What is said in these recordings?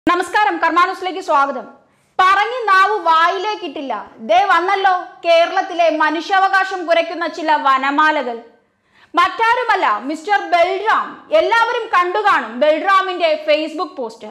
നമസ്കാരം കർമാനുസിലേക്ക് സ്വാഗതം പറഞ്ഞ് നാവ് വായിലേക്കിട്ടില്ല ദേ വന്നല്ലോ കേരളത്തിലെ മനുഷ്യാവകാശം കുറയ്ക്കുന്ന ചില വനമാലകൾ മറ്റാരുമല്ല മിസ്റ്റർ ബൽറാം എല്ലാവരും കണ്ടുകാണും ബൽറാമിന്റെ ഫേസ്ബുക്ക് പോസ്റ്റ്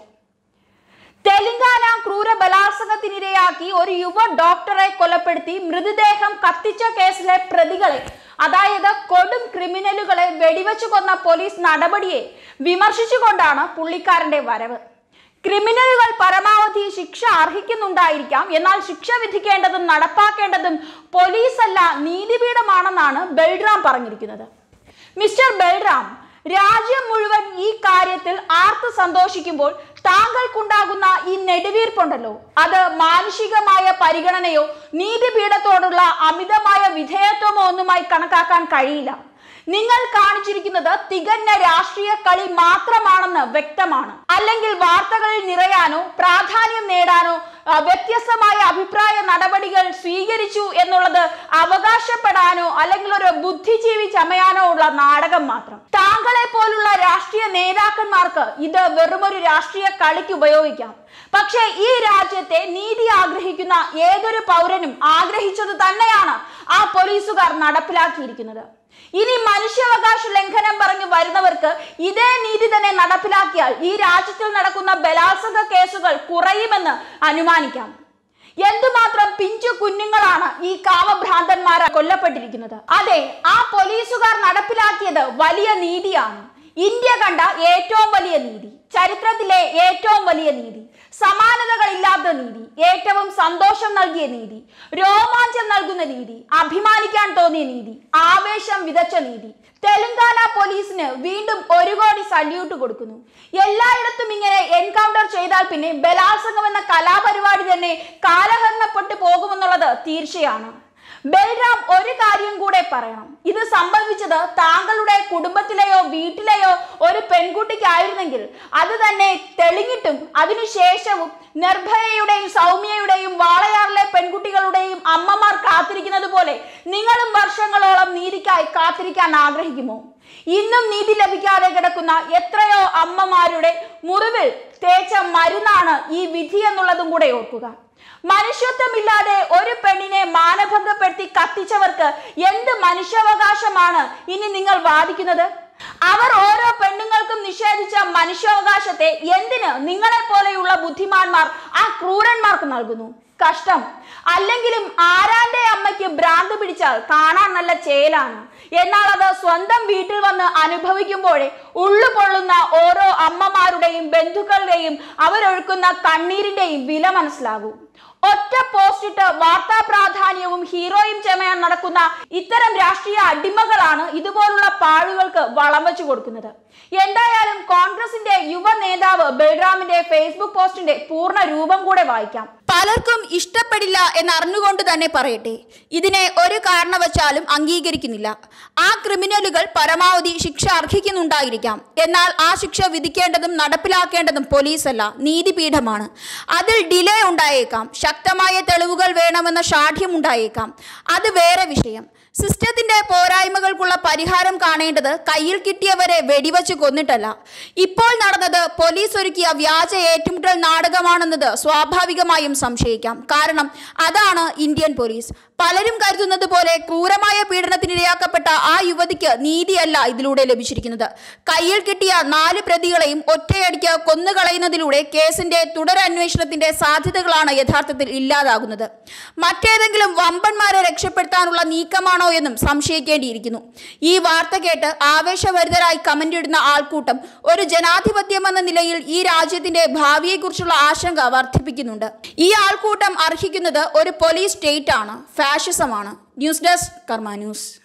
തെലങ്കാന ക്രൂര ബലാത്സംഗത്തിനിരയാക്കി ഒരു യുവ ഡോക്ടറെ കൊലപ്പെടുത്തി മൃതദേഹം കത്തിച്ച കേസിലെ പ്രതികളെ അതായത് കൊടും ക്രിമിനലുകളെ വെടിവെച്ചു കൊന്ന പോലീസ് നടപടിയെ വിമർശിച്ചുകൊണ്ടാണ് പുള്ളിക്കാരന്റെ വരവ് ക്രിമിനലുകൾ പരമാവധി ശിക്ഷ അർഹിക്കുന്നുണ്ടായിരിക്കാം എന്നാൽ ശിക്ഷ വിധിക്കേണ്ടതും നടപ്പാക്കേണ്ടതും പോലീസല്ല നീതിപീഠമാണെന്നാണ് ബൽറാം പറഞ്ഞിരിക്കുന്നത് മിസ്റ്റർ ബൽറാം രാജ്യം മുഴുവൻ ഈ കാര്യത്തിൽ ആർത്ത് സന്തോഷിക്കുമ്പോൾ താങ്കൾക്കുണ്ടാകുന്ന ഈ നെടുവീർപ്പുണ്ടല്ലോ അത് മാനുഷികമായ പരിഗണനയോ നീതിപീഠത്തോടുള്ള അമിതമായ വിധേയത്വമോ ഒന്നുമായി കണക്കാക്കാൻ കഴിയില്ല നിങ്ങൾ കാണിച്ചിരിക്കുന്നത് തികഞ്ഞ രാഷ്ട്രീയ കളി മാത്രമാണെന്ന് വ്യക്തമാണ് അല്ലെങ്കിൽ വാർത്തകളിൽ നിറയാനോ പ്രാധാന്യം നേടാനോ ആ, വ്യത്യസ്തമായ അഭിപ്രായ നടപടികൾ സ്വീകരിച്ചു എന്നുള്ളത് അവകാശപ്പെടാനോ അല്ലെങ്കിൽ ഒരു ബുദ്ധിജീവി ചമയാനോ ഉള്ള നാടകം മാത്രം താങ്കളെ പോലുള്ള രാഷ്ട്രീയ നേതാക്കന്മാർക്ക് ഇത് വെറുമൊരു രാഷ്ട്രീയ കളിക്ക് ഉപയോഗിക്കാം പക്ഷേ ഈ രാജ്യത്തെ നീതി ആഗ്രഹിക്കുന്ന ഏതൊരു പൗരനും ആഗ്രഹിച്ചത് തന്നെയാണ് ആ പോലീസുകാർ നടപ്പിലാക്കിയിരിക്കുന്നത് ഇനി മനുഷ്യാവകാശ ലംഘനം പറഞ്ഞു വരുന്നവർക്ക് ഇതേ നീതി തന്നെ നടപ്പിലാക്കിയാൽ ഈ രാജ്യത്തിൽ നടക്കുന്ന ബലാത്സംഗ കേസുകൾ കുറയുമെന്ന് അനുമാനിക്കാം എന്തുമാത്രം പിഞ്ചു കുഞ്ഞുങ്ങളാണ് ഈ കാമഭ്രാന്തന്മാരെ കൊല്ലപ്പെട്ടിരിക്കുന്നത് അതെ ആ പോലീസുകാർ നടപ്പിലാക്കിയത് വലിയ നീതിയാണ് ഇന്ത്യ കണ്ട ഏറ്റവും വലിയ നീതി ചരിത്രത്തിലെ ഏറ്റവും വലിയ നീതി സമാനതകളില്ലാത്ത നീതി ഏറ്റവും സന്തോഷം നൽകിയ നീതി രോമാഞ്ചം നൽകുന്ന നീതി അഭിമാനിക്കാൻ തോന്നിയ നീതി ആവേശം വിതച്ച നീതി തെലങ്കാന പോലീസിന് വീണ്ടും ഒരു കോടി സല്യൂട്ട് കൊടുക്കുന്നു എല്ലായിടത്തും ഇങ്ങനെ എൻകൗണ്ടർ ചെയ്താൽ പിന്നെ ബലാത്സംഗം എന്ന കലാപരിപാടി തന്നെ കാലഹരണപ്പെട്ടു പോകുമെന്നുള്ളത് തീർച്ചയാണ് ബൽറാം ഒരു കാര്യം കൂടെ പറയണം ഇത് സംഭവിച്ചത് താങ്കളുടെ കുടുംബത്തിലെയോ വീട്ടിലെയോ ഒരു പെൺകുട്ടിക്കായിരുന്നെങ്കിൽ അത് തന്നെ തെളിഞ്ഞിട്ടും അതിനുശേഷവും നിർഭയയുടെയും സൗമ്യയുടെയും വാളയാറിലെ പെൺകുട്ടികളുടെയും അമ്മമാർ കാത്തിരിക്കുന്നത് പോലെ നിങ്ങളും വർഷങ്ങളോളം നീതിക്കായി കാത്തിരിക്കാൻ ആഗ്രഹിക്കുമോ ഇന്നും നീതി ലഭിക്കാതെ കിടക്കുന്ന എത്രയോ അമ്മമാരുടെ മുറിവിൽ തേച്ച മരുന്നാണ് ഈ വിധി എന്നുള്ളതും കൂടെ ഓർക്കുക മനുഷ്യത്വമില്ലാതെ ഒരു പെണ്ണിനെ മാനഭംഗപ്പെടുത്തി കത്തിച്ചവർക്ക് എന്ത് മനുഷ്യാവകാശമാണ് ഇനി നിങ്ങൾ വാദിക്കുന്നത് അവർ ഓരോ പെണ്ണുങ്ങൾക്കും നിഷേധിച്ച മനുഷ്യാവകാശത്തെ എന്തിന് നിങ്ങളെ പോലെയുള്ള ബുദ്ധിമാന്മാർ ആ ക്രൂരന്മാർക്ക് നൽകുന്നു കഷ്ടം അല്ലെങ്കിലും ആരാന്റെ അമ്മയ്ക്ക് ഭ്രാന്ത് പിടിച്ചാൽ കാണാൻ നല്ല ചേലാണ് എന്നാൽ അത് സ്വന്തം വീട്ടിൽ വന്ന് അനുഭവിക്കുമ്പോഴേ ഉള്ളു പൊള്ളുന്ന ഓരോ അമ്മമാരുടെയും ബന്ധുക്കളുടെയും അവരൊഴുക്കുന്ന കണ്ണീരിന്റെയും വില മനസ്സിലാകൂ ഒറ്റ പോസ്റ്റിട്ട് വാർത്താ പ്രാധാന്യവും ഹീറോയും ചമയാൻ നടക്കുന്ന ഇത്തരം രാഷ്ട്രീയ അടിമകളാണ് ഇതുപോലുള്ള പാഴുകൾക്ക് വളം വെച്ചു കൊടുക്കുന്നത് എന്തായാലും കോൺഗ്രസിന്റെ യുവ നേതാവ് ബൽറാമിന്റെ ഫേസ്ബുക്ക് പോസ്റ്റിന്റെ പൂർണ്ണ രൂപം കൂടെ വായിക്കാം പലർക്കും ഇഷ്ടപ്പെടില്ല എന്നറിഞ്ഞുകൊണ്ട് തന്നെ പറയട്ടെ ഇതിനെ ഒരു കാരണവശാലും അംഗീകരിക്കുന്നില്ല ആ ക്രിമിനലുകൾ പരമാവധി ശിക്ഷ അർഹിക്കുന്നുണ്ടായിരിക്കാം എന്നാൽ ആ ശിക്ഷ വിധിക്കേണ്ടതും നടപ്പിലാക്കേണ്ടതും പോലീസല്ല നീതിപീഠമാണ് അതിൽ ഡിലേ ഉണ്ടായേക്കാം ശക്തമായ തെളിവുകൾ വേണമെന്ന ഷാഠ്യം ഉണ്ടായേക്കാം അത് വേറെ വിഷയം സിസ്റ്റത്തിന്റെ പോരായ്മകൾക്കുള്ള പരിഹാരം കാണേണ്ടത് കയ്യിൽ കിട്ടിയവരെ വെടിവെച്ച് കൊന്നിട്ടല്ല ഇപ്പോൾ നടന്നത് പോലീസ് ഒരുക്കിയ വ്യാജ ഏറ്റുമുട്ടൽ നാടകമാണെന്നത് സ്വാഭാവികമായും സംശയിക്കാം കാരണം അതാണ് ഇന്ത്യൻ പോലീസ് പലരും കരുതുന്നത് പോലെ ക്രൂരമായ പീഡനത്തിനിരയാക്കപ്പെട്ട ആ യുവതിക്ക് നീതിയല്ല ഇതിലൂടെ ലഭിച്ചിരിക്കുന്നത് കയ്യിൽ കിട്ടിയ നാല് പ്രതികളെയും ഒറ്റയടിക്ക് കൊന്നുകളയുന്നതിലൂടെ കേസിന്റെ തുടരന്വേഷണത്തിന്റെ സാധ്യതകളാണ് യഥാർത്ഥത്തിൽ ഇല്ലാതാകുന്നത് മറ്റേതെങ്കിലും വമ്പന്മാരെ രക്ഷപ്പെടുത്താനുള്ള നീക്കമാണോ എന്നും സംശയിക്കേണ്ടിയിരിക്കുന്നു ഈ വാർത്ത കേട്ട് ആവേശഭരിതരായി കമന്റ് ഇടുന്ന ആൾക്കൂട്ടം ഒരു ജനാധിപത്യം എന്ന നിലയിൽ ഈ രാജ്യത്തിന്റെ ഭാവിയെക്കുറിച്ചുള്ള ആശങ്ക വർദ്ധിപ്പിക്കുന്നുണ്ട് ഈ ആൾക്കൂട്ടം അർഹിക്കുന്നത് ഒരു പോലീസ് സ്റ്റേറ്റ് ആണ് ഫാഷിസമാണ് ന്യൂസ് ഡെസ്ക് കർമ്മ ന്യൂസ്